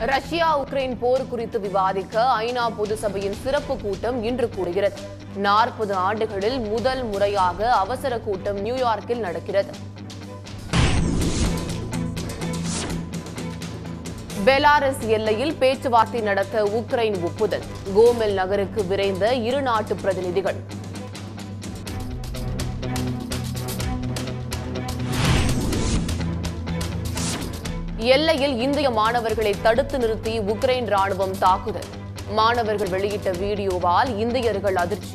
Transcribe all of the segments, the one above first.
Russia Ukraine போர் குறித்து விவாதிக்க ஐநா பொது சபையின் சிறப்பு கூட்டம் இன்று கூடுகிறது நாற்பது ஆண்டுகளில் முதல் முறையாக அவசர கூட்டம் நியூயார்க்கில் நடக்கிறது பெலாரஸ் எல்லையில் பேச்சுவார்த்தை நடத்த உக்ரைன் ஒப்புதல் கோமெல் நகருக்கு விரைந்த இரு நாட்டு பிரதிநிதிகள் எல்லையில் இந்திய மாணவர்களை தடுத்து நிறுத்தி உக்ரைன் ராணுவம் தாக்குதல் மாணவர்கள் வெளியிட்ட வீடியோவால் இந்தியர்கள் அதிர்ச்சி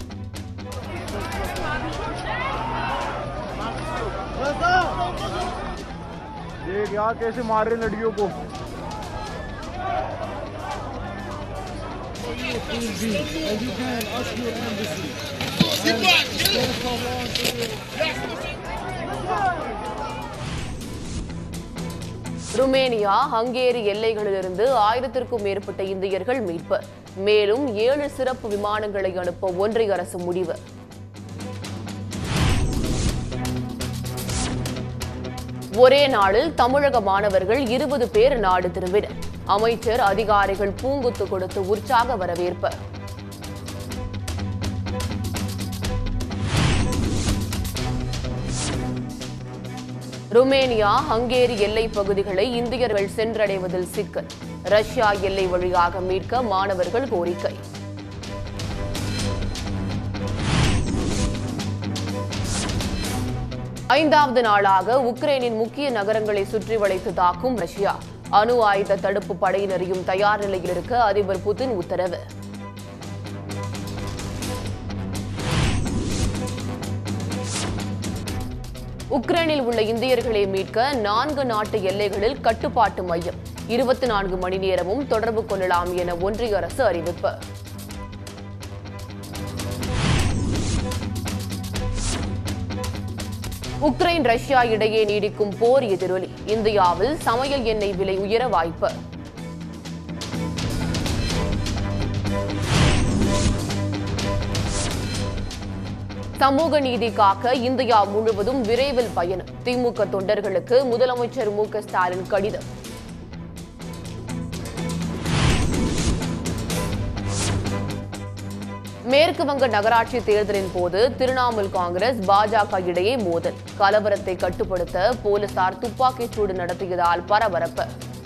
देख यार कैसे मार रहे हैं लड़कियों को ருமேனியா ஹங்கேரி எல்லைகளிலிருந்து ஆயிரத்திற்கும் மேற்பட்ட இந்தியர்கள் மீட்பு மேலும் ஏழு சிறப்பு விமானங்களை அனுப்ப ஒன்றிய அரசு முடிவு ஒரே நாளில் தமிழக மாணவர்கள் இருபது பேர் நாடு திரும்பினர் அமைச்சர் அதிகாரிகள் பூங்குத்து கொடுத்து உற்சாக வரவேற்பு ருமேனியா ஹங்கேரி எல்லை பகுதிகளை இந்தியர்கள் சென்றடைவதில் சிக்கல் ரஷ்யா எல்லை வழியாக மீட்க மாணவர்கள் கோரிக்கை ஐந்தாவது நாளாக உக்ரைனின் முக்கிய நகரங்களை சுற்றி வளைத்து தாக்கும் ரஷ்யா அணு ஆயுத தடுப்பு படையினரையும் தயார் நிலையில் இருக்க அதிபர் புதின் உத்தரவு உக்ரைனில் உள்ள இந்தியர்களை மீட்க நான்கு நாட்டு எல்லைகளில் கட்டுப்பாட்டு மையம் இருபத்தி நான்கு மணி நேரமும் தொடர்பு கொள்ளலாம் என ஒன்றிய அரசு அறிவிப்பு உக்ரைன் ரஷ்யா இடையே நீடிக்கும் போர் எதிரொலி இந்தியாவில் சமையல் எண்ணெய் விலை உயர வாய்ப்பு சமூக நீதி காக்க இந்தியா முழுவதும் விரைவில் பயணம் திமுக தொண்டர்களுக்கு முதலமைச்சர் மு க ஸ்டாலின் கடிதம் மேற்கு வங்க நகராட்சி தேர்தலின் போது திரிணாமுல் காங்கிரஸ் பாஜக இடையே மோதல் கலவரத்தை கட்டுப்படுத்த போலீசார் துப்பாக்கிச் சூடு நடத்தியதால் பரபரப்பு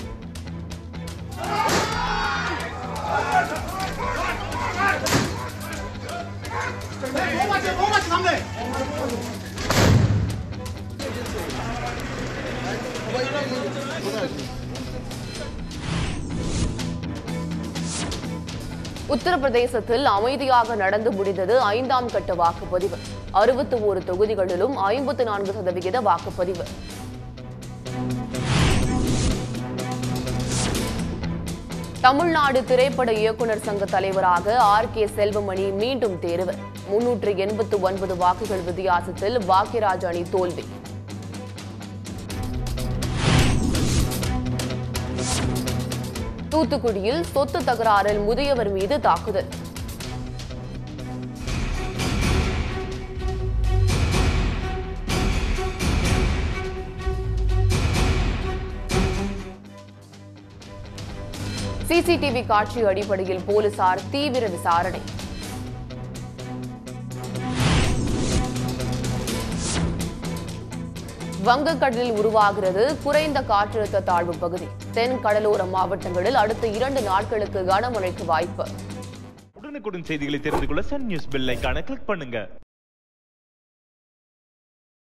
உத்தரப்பிரதேசத்தில் அமைதியாக நடந்து முடிந்தது ஐந்தாம் கட்ட வாக்குப்பதிவு அறுபத்தி ஓரு தொகுதிகளிலும் ஐம்பத்து நான்கு சதவிகித வாக்குப்பதிவு தமிழ்நாடு திரைப்பட இயக்குநர் சங்க தலைவராக ஆர் கே செல்வமணி மீண்டும் தேர்வு முன்னூற்று எண்பத்து ஒன்பது வாக்குகள் வித்தியாசத்தில் பாக்கியராஜ் அணி தோல்வி தூத்துக்குடியில் சொத்து தகராறில் முதியவர் மீது தாக்குதல் சிசிடிவி காட்சி அடிப்படையில் போலீசார் தீவிர விசாரணை வங்கக்கடலில் உருவாகிறது குறைந்த காற்றழுத்த தாழ்வு பகுதி தென் கடலோர மாவட்டங்களில் அடுத்த இரண்டு நாட்களுக்கு கனமழைக்கு வாய்ப்பு உடனுக்குடன் செய்திகளை தெரிந்து கொள்ள சன் நியூஸ் பெல் ஐகானை கிளிக் பண்ணுங்க